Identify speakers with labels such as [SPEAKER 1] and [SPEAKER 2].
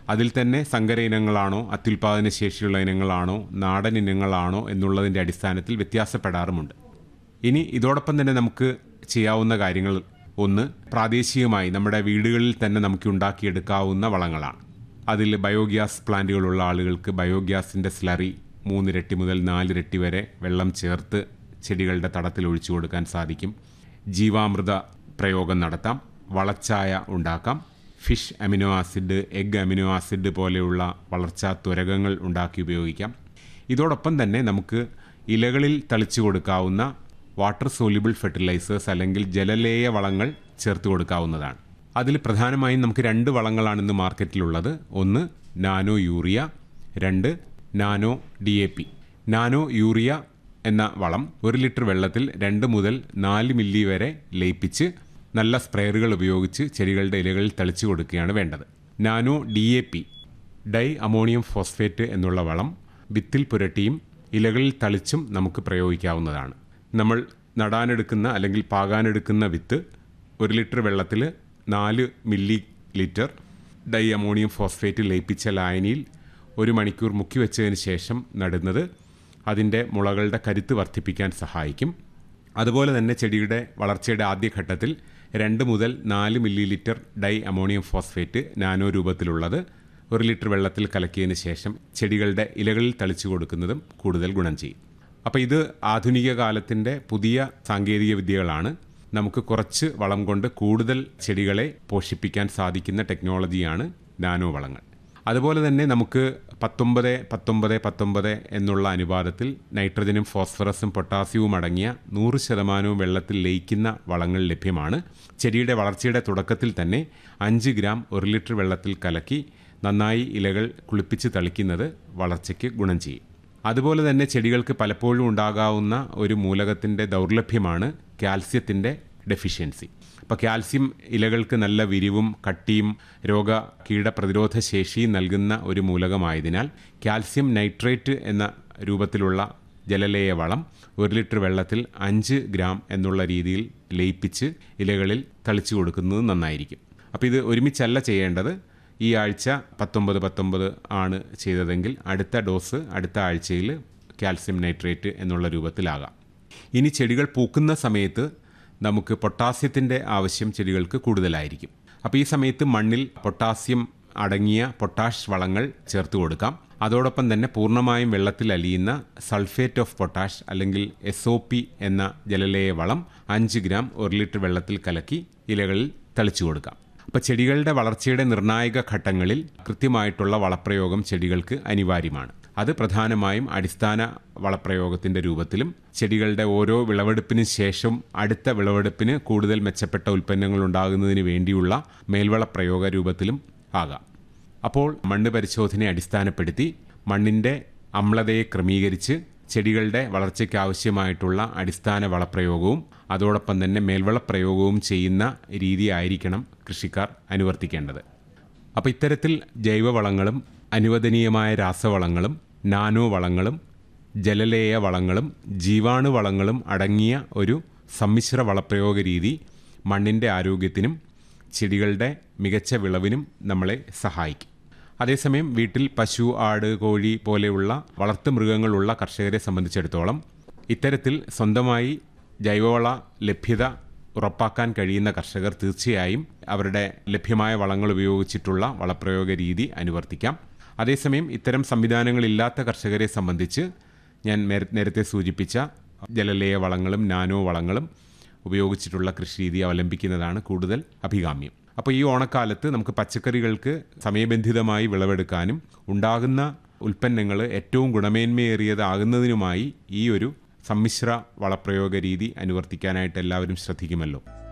[SPEAKER 1] അതിൽ തന്നെ സങ്കര ഇനങ്ങളാണോ അത്യുൽപാദന ശേഷിയുള്ള ഇനങ്ങളാണോ നാടൻ ഇനങ്ങളാണോ എന്നുള്ളതിൻ്റെ അടിസ്ഥാനത്തിൽ വ്യത്യാസപ്പെടാറുമുണ്ട് ഇനി ഇതോടൊപ്പം തന്നെ നമുക്ക് ചെയ്യാവുന്ന കാര്യങ്ങൾ ഒന്ന് പ്രാദേശികമായി നമ്മുടെ വീടുകളിൽ തന്നെ നമുക്ക് ഉണ്ടാക്കിയെടുക്കാവുന്ന വളങ്ങളാണ് അതിൽ ബയോഗ്യാസ് പ്ലാന്റുകളുള്ള ആളുകൾക്ക് ബയോഗ്യാസിൻ്റെ സ്ലറി മൂന്നിരട്ടി മുതൽ നാലിരട്ടി വരെ വെള്ളം ചേർത്ത് ചെടികളുടെ തടത്തിൽ ഒഴിച്ചു കൊടുക്കാൻ സാധിക്കും ജീവാമൃത പ്രയോഗം നടത്താം വളച്ചായ ഉണ്ടാക്കാം fish amino acid egg amino acid പോലെയുള്ള വളർച്ചാ ത്വരകങ്ങൾ ഉണ്ടാക്കി ഉപയോഗിക്കാം ഇതോടൊപ്പം തന്നെ നമുക്ക് ഇലകളിൽ തളിച്ചു കൊടുക്കാവുന്ന വാട്ടർ സോല്യൂബിൾ ഫെർട്ടിലൈസേഴ്സ് അല്ലെങ്കിൽ ജലലേയ വളങ്ങൾ ചേർത്ത് കൊടുക്കാവുന്നതാണ് അതിൽ പ്രധാനമായും നമുക്ക് രണ്ട് വളങ്ങളാണ് ഇന്ന് മാർക്കറ്റിലുള്ളത് ഒന്ന് നാനോ യൂറിയ രണ്ട് nano D A P nano urea എന്ന വളം ഒരു ലിറ്റർ വെള്ളത്തിൽ രണ്ട് മുതൽ നാല് മില്ലി വരെ ലയിപ്പിച്ച് നല്ല സ്പ്രേയറുകൾ ഉപയോഗിച്ച് ചെടികളുടെ ഇലകളിൽ തളിച്ചു കൊടുക്കുകയാണ് വേണ്ടത് nano D A P di ammonium phosphate എന്നുള്ള വളം വിത്തിൽ പുരട്ടിയും ഇലകളിൽ തളിച്ചും നമുക്ക് പ്രയോഗിക്കാവുന്നതാണ് നമ്മൾ നടാനെടുക്കുന്ന അല്ലെങ്കിൽ പാകാനെടുക്കുന്ന വിത്ത് ഒരു ലിറ്റർ വെള്ളത്തിൽ നാല് millilitre di ammonium phosphate ലയിപ്പിച്ച ലായനിയിൽ ഒരു മണിക്കൂർ മുക്കി വെച്ചതിന് ശേഷം നടുന്നത് അതിൻ്റെ മുളകളുടെ കരുത്ത് വർദ്ധിപ്പിക്കാൻ സഹായിക്കും അതുപോലെ തന്നെ ചെടിയുടെ വളർച്ചയുടെ ആദ്യഘട്ടത്തിൽ രണ്ട് മുതൽ നാല് millilitre di ammonium phosphate nano രൂപത്തിലുള്ളത് ഒരു ലിറ്റർ വെള്ളത്തിൽ കലക്കിയതിന് ശേഷം ചെടികളുടെ ഇലകളിൽ തളിച്ചു കൊടുക്കുന്നതും കൂടുതൽ ഗുണം ചെയ്യും അപ്പോൾ ഇത് ആധുനിക കാലത്തിൻ്റെ പുതിയ സാങ്കേതിക വിദ്യകളാണ് നമുക്ക് കുറച്ച് വളം കൊണ്ട് കൂടുതൽ ചെടികളെ പോഷിപ്പിക്കാൻ സാധിക്കുന്ന ടെക്നോളജിയാണ് നാനോ വളങ്ങൾ അതുപോലെ തന്നെ നമുക്ക് പത്തൊമ്പത് പത്തൊമ്പത് പത്തൊമ്പത് എന്നുള്ള അനുപാതത്തിൽ നൈട്രജനും ഫോസ്ഫറസും പൊട്ടാസ്യവും അടങ്ങിയ നൂറ് ശതമാനവും വെള്ളത്തിൽ ലയിക്കുന്ന വളങ്ങൾ ലഭ്യമാണ് ചെടിയുടെ വളർച്ചയുടെ തുടക്കത്തിൽ തന്നെ അഞ്ച് ഗ്രാം ഒരു ലിറ്റർ വെള്ളത്തിൽ കലക്കി നന്നായി ഇലകൾ കുളിപ്പിച്ച് തളിക്കുന്നത് വളർച്ചയ്ക്ക് ഗുണം ചെയ്യും അതുപോലെ തന്നെ ചെടികൾക്ക് പലപ്പോഴും ഉണ്ടാകാവുന്ന ഒരു മൂലകത്തിൻ്റെ ദൗർലഭ്യമാണ് കാൽസ്യത്തിൻ്റെ ഡെഫിഷ്യൻസി അപ്പോൾ കാൽസ്യം ഇലകൾക്ക് നല്ല വിരിവും കട്ടിയും രോഗ കീട പ്രതിരോധ ശേഷിയും നൽകുന്ന ഒരു മൂലകമായതിനാൽ കാൽസ്യം നൈട്രേറ്റ് എന്ന രൂപത്തിലുള്ള ജലലേയ വളം ഒരു ലിറ്റർ വെള്ളത്തിൽ അഞ്ച് ഗ്രാം എന്നുള്ള രീതിയിൽ ലയിപ്പിച്ച് ഇലകളിൽ തളിച്ചു കൊടുക്കുന്നത് നന്നായിരിക്കും അപ്പോൾ ഇത് ഒരുമിച്ചല്ല ചെയ്യേണ്ടത് ഈ ആഴ്ച പത്തൊമ്പത് പത്തൊമ്പത് ആണ് ചെയ്തതെങ്കിൽ അടുത്ത ഡോസ് അടുത്ത ആഴ്ചയിൽ കാൽസ്യം നൈട്രേറ്റ് എന്നുള്ള രൂപത്തിലാകാം ഇനി ചെടികൾ പൂക്കുന്ന സമയത്ത് നമുക്ക് പൊട്ടാസ്യത്തിൻ്റെ ആവശ്യം ചെടികൾക്ക് കൂടുതലായിരിക്കും അപ്പോൾ ഈ സമയത്ത് മണ്ണിൽ പൊട്ടാസ്യം അടങ്ങിയ പൊട്ടാഷ് വളങ്ങൾ ചേർത്ത് കൊടുക്കാം അതോടൊപ്പം തന്നെ പൂർണ്ണമായും വെള്ളത്തിൽ അലിയുന്ന സൾഫേറ്റ് ഓഫ് പൊട്ടാഷ് അല്ലെങ്കിൽ എസ് ഒ പി എന്ന ജലലേയ വളം അഞ്ച് ഗ്രാം ഒരു ലിറ്റർ വെള്ളത്തിൽ കലക്കി ഇലകളിൽ തളിച്ചു കൊടുക്കാം അപ്പോൾ ചെടികളുടെ വളർച്ചയുടെ നിർണായക ഘട്ടങ്ങളിൽ കൃത്യമായിട്ടുള്ള വളപ്രയോഗം ചെടികൾക്ക് അനിവാര്യമാണ് അത് പ്രധാനമായും അടിസ്ഥാന വളപ്രയോഗത്തിൻ്റെ രൂപത്തിലും ചെടികളുടെ ഓരോ വിളവെടുപ്പിന് ശേഷം അടുത്ത വിളവെടുപ്പിന് കൂടുതൽ മെച്ചപ്പെട്ട ഉൽപ്പന്നങ്ങൾ ഉണ്ടാകുന്നതിന് വേണ്ടിയുള്ള മേൽവള പ്രയോഗ രൂപത്തിലും ആകാം അപ്പോൾ മണ്ണ് പരിശോധനയെ അടിസ്ഥാനപ്പെടുത്തി മണ്ണിൻ്റെ അമ്ലതയെ ക്രമീകരിച്ച് ചെടികളുടെ വളർച്ചയ്ക്ക് ആവശ്യമായിട്ടുള്ള അടിസ്ഥാന വളപ്രയോഗവും അതോടൊപ്പം തന്നെ മേൽവളപ്രയോഗവും ചെയ്യുന്ന രീതിയായിരിക്കണം കൃഷിക്കാർ അനുവർത്തിക്കേണ്ടത് അപ്പോൾ ഇത്തരത്തിൽ ജൈവവളങ്ങളും അനുവദനീയമായ രാസവളങ്ങളും നാനോ വളങ്ങളും ജലലേയ വളങ്ങളും ജീവാണു വളങ്ങളും അടങ്ങിയ ഒരു സമ്മിശ്ര വളപ്രയോഗ രീതി മണ്ണിൻ്റെ ആരോഗ്യത്തിനും ചെടികളുടെ മികച്ച വിളവിനും നമ്മളെ സഹായിക്കും അതേസമയം വീട്ടിൽ പശു ആട് കോഴി പോലെയുള്ള വളർത്തുമൃഗങ്ങളുള്ള കർഷകരെ സംബന്ധിച്ചിടത്തോളം ഇത്തരത്തിൽ സ്വന്തമായി ജൈവവള ലഭ്യത ഉറപ്പാക്കാൻ കഴിയുന്ന കർഷകർ തീർച്ചയായും അവരുടെ ലഭ്യമായ വളങ്ങൾ ഉപയോഗിച്ചിട്ടുള്ള വളപ്രയോഗ രീതി അനുവർത്തിക്കാം അതേസമയം ഇത്തരം സംവിധാനങ്ങളില്ലാത്ത കർഷകരെ സംബന്ധിച്ച് ഞാൻ നേരത്തെ സൂചിപ്പിച്ച ജലലേയ വളങ്ങളും നാനോ വളങ്ങളും ഉപയോഗിച്ചിട്ടുള്ള കൃഷി രീതി അവലംബിക്കുന്നതാണ് കൂടുതൽ അഭികാമ്യം അപ്പോൾ ഈ ഓണക്കാലത്ത് നമുക്ക് പച്ചക്കറികൾക്ക് സമയബന്ധിതമായി വിളവെടുക്കാനും ഉണ്ടാകുന്ന ഉൽപ്പന്നങ്ങൾ ഏറ്റവും ഗുണമേന്മയേറിയതാകുന്നതിനുമായി ഈ ഒരു സമ്മിശ്ര വളപ്രയോഗ രീതി അനുവർത്തിക്കാനായിട്ട് എല്ലാവരും ശ്രദ്ധിക്കുമല്ലോ